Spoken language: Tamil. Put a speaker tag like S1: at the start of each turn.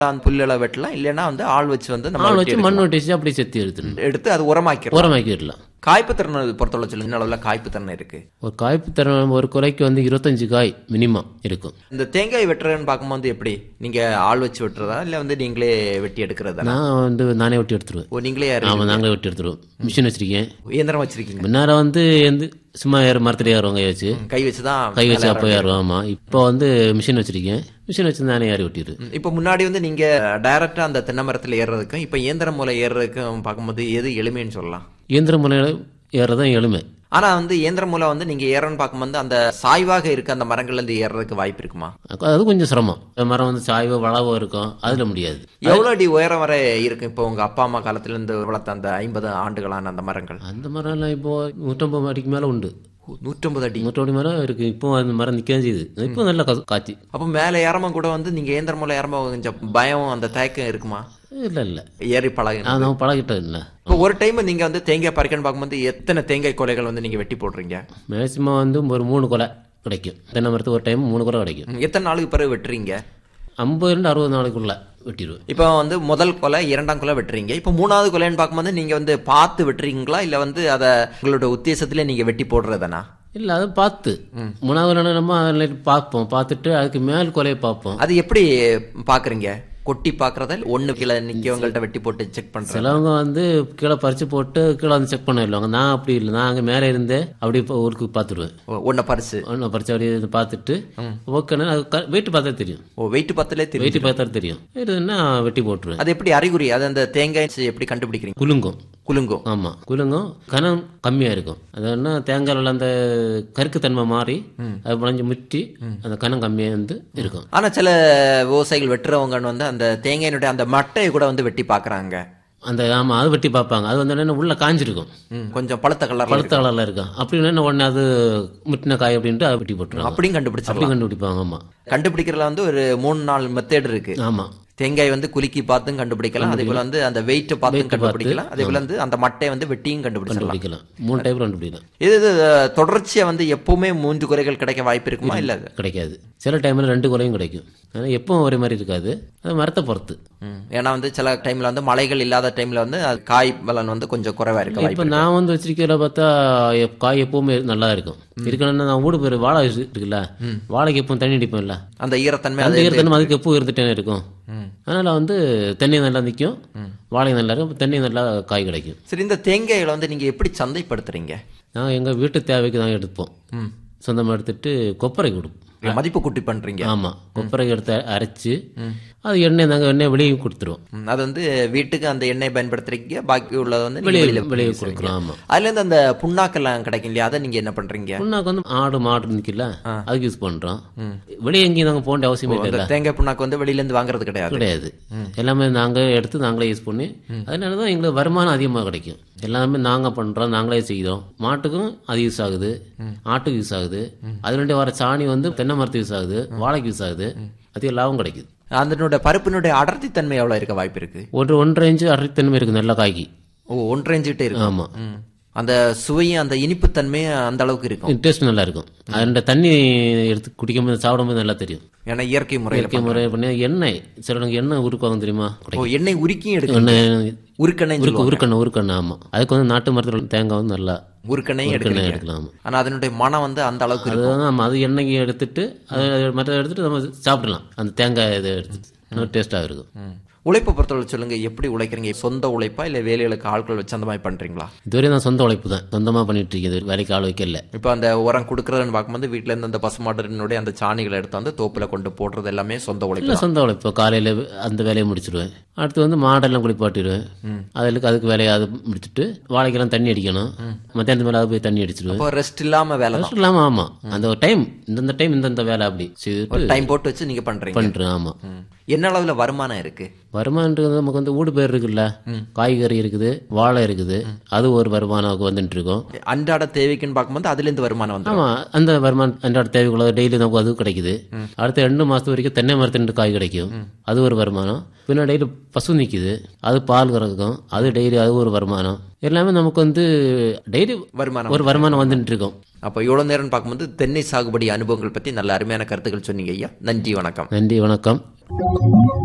S1: அந்த புல்லெல்லாம் வெட்டலாம் இல்லைன்னா வந்து ஆள் வச்சு வந்து நம்ம
S2: ஆள்
S1: வெட்டி
S2: வச்சு மண்
S1: எடுக்கலாம்.
S2: வெட்டி வச்சு அப்படியே செத்தி எடுத்துடணும்
S1: எடுத்து அது உரமாக்கிறோம்
S2: உரமாக்கிடலாம்
S1: காய்ப்பு திறன் பொறுத்தவரை சொல்லுங்க என்ன அளவுல காய்ப்பு திறன் இருக்கு
S2: ஒரு காய்ப்பு தரம் ஒரு குறைக்கு வந்து இருபத்தஞ்சு காய் மினிமம் இருக்கும்
S1: இந்த தேங்காய் வெட்டுறதுன்னு பார்க்கும்போது எப்படி நீங்க ஆள் வச்சு வெட்டுறதா இல்ல வந்து நீங்களே வெட்டி எடுக்கிறதா
S2: நான் வந்து நானே வெட்டி எடுத்துருவேன்
S1: ஓ நீங்களே யாரு
S2: ஆமாம் நாங்களே வெட்டி எடுத்துருவோம் மிஷின் வச்சிருக்கேன்
S1: இயந்திரம் வச்சிருக்கீங்க
S2: முன்னார வந்து எந்த சும்மா ஏற மரத்துல ஏறுவோம் கை வச்சு
S1: கை வச்சுதான்
S2: கை வச்சு அப்போ ஏறுவோம் ஆமாம் இப்போ வந்து மிஷின் வச்சிருக்கேன் மிஷின் வச்சு நானே ஏறி வெட்டிடுவேன்
S1: ம், இப்ப முன்னாடி வந்து நீங்க டைரக்டா அந்த தென்னை மரத்துல ஏறுறதுக்கும் இப்ப இயந்திரம் மூலம் ஏறுறதுக்கும் பார்க்கும்போது எது எளிமைன்னு சொல்லலாம்
S2: இயந்திர முறையில் ஏறதான் எளிமை
S1: ஆனா வந்து இயந்திரம் மூலம் வந்து நீங்க ஏறன்னு பார்க்கும்போது அந்த சாய்வாக இருக்க அந்த மரங்கள்ல இருந்து ஏறுறதுக்கு வாய்ப்பு இருக்குமா
S2: அது கொஞ்சம் சிரமம் மரம் வந்து சாய்வோ வளவோ இருக்கும் அதில் முடியாது
S1: எவ்வளவு அடி உயரம் வரை இருக்கு இப்போ உங்க அப்பா அம்மா காலத்துல இருந்து வளர்த்த அந்த ஐம்பது ஆண்டுகளான அந்த மரங்கள்
S2: அந்த மரம்லாம் இப்போ நூற்றம்பது அடிக்கு மேலே உண்டு
S1: நூற்றம்பது அடி
S2: நூற்றம்பது மரம் இருக்கு இப்போ அந்த மரம் நிற்கவும் செய்யுது இப்போ நல்லா கா- காய்ச்சி
S1: அப்ப மேல ஏறமா கூட வந்து நீங்க இயந்திரம் மூலம் ஏறமா கொஞ்சம் பயம் அந்த தயக்கம் இருக்குமா
S2: இல்லை இல்லை
S1: ஏறி பழகு
S2: நான் நம்ம பழகிட்டது இல்லை
S1: இப்போ ஒரு டைம் நீங்க வந்து தேங்காய் பறிக்கன்னு பார்க்கும்போது எத்தனை தேங்காய் கொலைகள் வந்து நீங்க வெட்டி போடுறீங்க
S2: மேக்சிமம் வந்து ஒரு மூணு கொலை கிடைக்கும் தென்னை மரத்துக்கு ஒரு டைம் மூணு கொலை கிடைக்கும்
S1: ம், எத்தனை நாளுக்கு பிறகு வெட்டுறீங்க
S2: ஐம்பதுலேருந்து அறுபது நாளைக்குள்ள வெட்டிடுவேன்
S1: இப்போ வந்து முதல் கொலை இரண்டாம் கொலை வெட்டுறீங்க இப்போ மூணாவது கொலைன்னு பார்க்கும்போது நீங்க வந்து பார்த்து வெட்டுறீங்களா இல்ல வந்து அதை உங்களோட உத்தேசத்துல நீங்க வெட்டி போடுறதுனா
S2: இல்லை அதை பார்த்து மூணாவது நாள் நம்ம அதில் பார்ப்போம் பார்த்துட்டு அதுக்கு மேல் கொலையை பார்ப்போம்
S1: அது எப்படி பாக்குறீங்க கொட்டி பாக்குறதா இல்ல ஒண்ணு கீழே நிக்கவங்கள்ட்ட வெட்டி போட்டு செக் பண்றேன்
S2: சிலவங்க வந்து கீழே பறிச்சு போட்டு கீழே வந்து செக் பண்ணிடுவாங்க நான் அப்படி இல்லை நான் அங்கே மேலே இருந்தே அப்படியே இப்போ ஊருக்கு பார்த்துடுவேன்
S1: ஒன்ன பரிசு
S2: ஒன்று பறிச்சு அப்படியே இது பார்த்துட்டு ஓகேன்னா அது வெயிட் பார்த்தா தெரியும்
S1: ஓ வெயிட் பத்தலே தெரியும்
S2: வெயிட் பார்த்தா தெரியும் இதுன்னா வெட்டி போட்டுருவேன்
S1: அது எப்படி அறிகுறி அது அந்த தேங்காய் எப்படி கண்டுபிடிக்கிறீங்க
S2: குலுங்கும்
S1: குலுங்கும்
S2: ஆமாம் குலுங்கும் கனம் கம்மியாக இருக்கும் அது என்ன தேங்காயில் அந்த கருக்குத்தன்மை மாறி அது புழைஞ்சு முற்றி அந்த கனம் கம்மியாக வந்து இருக்கும்
S1: ஆனா சில விவசாயிகள் வெட்டுறவங்க வந்து அந்த தேங்காயினுடைய அந்த மட்டையை கூட வந்து வெட்டி பாக்குறாங்க
S2: அந்த ஆமாம் அது வெட்டி பார்ப்பாங்க அது வந்து என்ன உள்ள காஞ்சிருக்கும்
S1: ம், கொஞ்சம் பழுத்த கலர்ல
S2: பழுத்த கலரில் இருக்கும் அப்படி என்ன உடனே அது முட்டின காய் அப்படின்ட்டு அதை வெட்டி போட்டுருவாங்க
S1: அப்படியும் கண்டுபிடிச்சிடலாம்
S2: அப்படி கண்டுபிடிப்பாங்க ஆமாம்
S1: கண்டுபிடிக்கிறதுல வந்து ஒரு மூணு நாலு மெத்தேட் இருக்கு
S2: ஆமாம்
S1: தேங்காய் வந்து குலுக்கி பார்த்தும் கண்டுபிடிக்கலாம் அதே போல வந்து அந்த வெயிட் பார்த்தும் கண்டுபிடிக்கலாம் அதே போல வந்து அந்த மட்டையை வந்து வெட்டியும் கண்டுபிடிச்சிடலாம்
S2: கண்டுபிடிக்கலாம் மூணு டைப் கண்டுபிடிக்கலாம்
S1: இது இது தொடர்ச்சியா வந்து எப்பவுமே மூன்று குறைகள் கிடைக்க வாய்ப்பு இருக்குமா இல்ல அது?
S2: கிடைக்காது சில டைமில் ரெண்டு குறையும் கிடைக்கும் ஆனால் எப்பவும் ஒரே மாதிரி இருக்காது அது மரத்தை பொறுத்து
S1: ம். ஏன்னா வந்து சில டைம்ல வந்து மழைகள் இல்லாத டைம்ல வந்து அது காய் பலன் வந்து கொஞ்சம் குறைவா இருக்க வாய்ப்பு
S2: இப்போ நான் வந்து வச்சிருக்கிறத பார்த்தா எப்- காய் எப்பவுமே நல்லா இருக்கும் இருக்கணும்னா நான் ஊடு பேர் வாழை இருக்குல்ல வாழைக்கு எப்பவும் தண்ணி அடிப்போம்ல
S1: அந்த ஈரத்தன்மை
S2: அந்த
S1: அது
S2: ஈரத்தன்மை அதுக்கு எப்பவும் இருந்துட்டே இருக்கும் அதனால வந்து தண்ணி நல்லா நிற்கும் வாழை நல்லா இருக்கும் தண்ணி நல்லா காய் கிடைக்கும்
S1: சரி இந்த தேங்காய்களை வந்து நீங்க எப்படி சந்தைப்படுத்துறீங்க
S2: நாங்கள் எங்கள் வீட்டு தேவைக்கு தான் எடுப்போம்
S1: ம்.
S2: சொந்தமாக எடுத்துட்டு கொப்பரை கொடுப்போம்
S1: மதிப்பு கூட்டி பண்றீங்க
S2: ஆமாம் கொப்பரை எடுத்து அரைச்சு அது எண்ணெய் நாங்கள் எண்ணெய் வெளியே கொடுத்துருவோம்
S1: ம், அது வந்து வீட்டுக்கு அந்த எண்ணெய் பயன்படுத்துறீங்க பாக்கி உள்ளது வந்து நீங்க
S2: வெளியே
S1: வெளியில
S2: வெளியே
S1: விக்கிறீங்க.
S2: கொடுக்குறோம் ஆமாம்
S1: அதுல இருந்து அந்த புண்ணாக்கெல்லாம் கிடைக்கும் இல்லையா அதை நீங்க என்ன பண்றீங்க
S2: புண்ணாக்கு வந்து ஆடு மாடு நிற்கல அதுக்கு யூஸ் பண்ணுறோம் வெளியே எங்கேயும் நாங்கள் போக வேண்டிய அவசியமே
S1: அந்த
S2: இல்லை
S1: தேங்காய் புண்ணாக்கு வந்து வெளியில இருந்து வாங்குறது கிடையாது
S2: கிடையாது எல்லாமே நாங்கள் எடுத்து நாங்களே யூஸ் பண்ணி அதனால தான் எங்களுக்கு வருமானம் அதிகமாக கிடைக்கும் எல்லாமே நாங்கள் பண்ணுறோம் நாங்களே செய்கிறோம் மாட்டுக்கும் அது யூஸ் ஆகுது ஆட்டுக்கு யூஸ் ஆகுது அதுலேருந்து வர சாணி வந்து தென்னை மரத்துக்கு யூஸ் ஆகுது வாழைக்கு யூஸ் ஆகுது அதிக லாபம் கிடைக்குது
S1: அதனுடைய பருப்பினுடைய அடர்த்தி தன்மை எவ்வளவு இருக்க வாய்ப்பு இருக்கு
S2: ஒரு ஒன்றரை இன்ச்சு அரைத்தன்மை இருக்குது நல்ல காய்க்கு
S1: ஓ ஒன்றரை இன்ச்சுட்டே இருக்கு
S2: ஆமாம்
S1: ம். அந்த சுவையும் அந்த இனிப்பு தன்மையும் அந்த அளவுக்கு இருக்கும்
S2: டேஸ்ட் நல்லா இருக்கும் அந்த தண்ணி எடுத்து குடிக்கும்போது சாப்பிடும்போது நல்லா தெரியும்
S1: ஏன்னா இயற்கை முறையில்
S2: இயற்கை முறை பண்ணி எண்ணெய் சிலனுக்கு எண்ணெய் உருக்குவாங்க தெரியுமா
S1: ஓ
S2: கிடைக்கும்
S1: எண்ணெய் உருக்கியும் எடுக்கும்
S2: எண்ணெய்
S1: உருக்கெண்ணெய்
S2: உருக்கு உருக்கெண்ணெய் உருக்கெண்ணெய் ஆமாம் அதுக்கு வந்து நாட்டு மரத்தில் தேங்காய் வந்து நல்லா
S1: உருக்கெண்ணெய்
S2: உருக்கெண்ணெய்
S1: எடுக்கணும்
S2: எடுக்கலாம் ஆமாம்
S1: ஆனா அதனுடைய மனம் வந்து அந்த அளவுக்கு இருக்கும்
S2: அதுதான் நம்ம அது எண்ணெய் எடுத்துட்டு அது மற்ற எடுத்துட்டு நம்ம சாப்பிடலாம் அந்த தேங்காய் இதை எடுத்துட்டு நல்லா டேஸ்ட்டாக இருக்கும்
S1: ம். உழைப்பை பொறுத்தவரை சொல்லுங்க எப்படி உழைக்கிறீங்க சொந்த உழைப்பா இல்ல வேலைகளுக்கு ஆட்கள் வச்சு அந்த மாதிரி பண்றீங்களா
S2: இதுவரை நான் சொந்த உழைப்பு தான் சொந்தமாக பண்ணிட்டு இருக்கேன் இது வேலைக்கு ஆள் வைக்கல
S1: இப்போ அந்த உரம் கொடுக்கறதுன்னு பார்க்கும்போது வீட்ல இருந்து அந்த பசுமாட்டினுடைய அந்த சாணிகளை எடுத்து வந்து தோப்புல கொண்டு போடுறது எல்லாமே சொந்த உழைப்பு
S2: இல்லை சொந்த உழைப்பு காலையில் அந்த வேலையை முடிச்சிடுவேன் அடுத்து வந்து மாடெல்லாம் குளிப்பாட்டிடுவேன் அதுக்கு அதுக்கு வேலையை அது முடிச்சுட்டு வாழைக்கெல்லாம் தண்ணி அடிக்கணும் மத்தியானத்து மேலே அது போய் தண்ணி அடிச்சிடுவேன்
S1: இப்போ ரெஸ்ட் இல்லாம வேலை தான்
S2: ரெஸ்ட் இல்லாமல் ஆமாம் அந்த ஒரு டைம் இந்தந்த டைம் இந்தந்த வேலை அப்படி செய்துட்டு
S1: டைம் போட்டு வச்சு நீங்க பண்றீங்க
S2: பண்ணுறேன் ஆமாம்
S1: ம். என்ன அளவுல வருமானம் இருக்கு
S2: வருமானன்றது நமக்கு வந்து ஊடு பேர் இருக்குல்ல காய்கறி இருக்குது வாழை இருக்குது அது ஒரு வருமானம் வந்துட்டு இருக்கோம்
S1: அன்றாட தேவைக்குன்னு பார்க்கும்போது அதுல இருந்து வருமானம் வந்து
S2: ஆமா அந்த வருமானம் அன்றாட தேவைக்குள்ள டெய்லி நமக்கு அது கிடைக்குது அடுத்த ரெண்டு மாசத்து வரைக்கும் தென்னை மரத்தின் காய் கிடைக்கும் அது ஒரு வருமானம் பின்ன டெய்லி பசு நிக்குது அது பால் கறக்கும் அது டெய்லி அது ஒரு வருமானம் எல்லாமே நமக்கு வந்து டெய்லி
S1: வருமானம்
S2: ஒரு வருமானம் வந்துட்டு இருக்கோம்
S1: அப்போ இவ்வளவு நேரம் பார்க்கும்போது தென்னை சாகுபடி அனுபவங்கள் பத்தி நல்ல அருமையான கருத்துக்கள் சொன்னீங்க ஐயா நன்றி வணக்கம்
S2: நன்றி வணக்கம்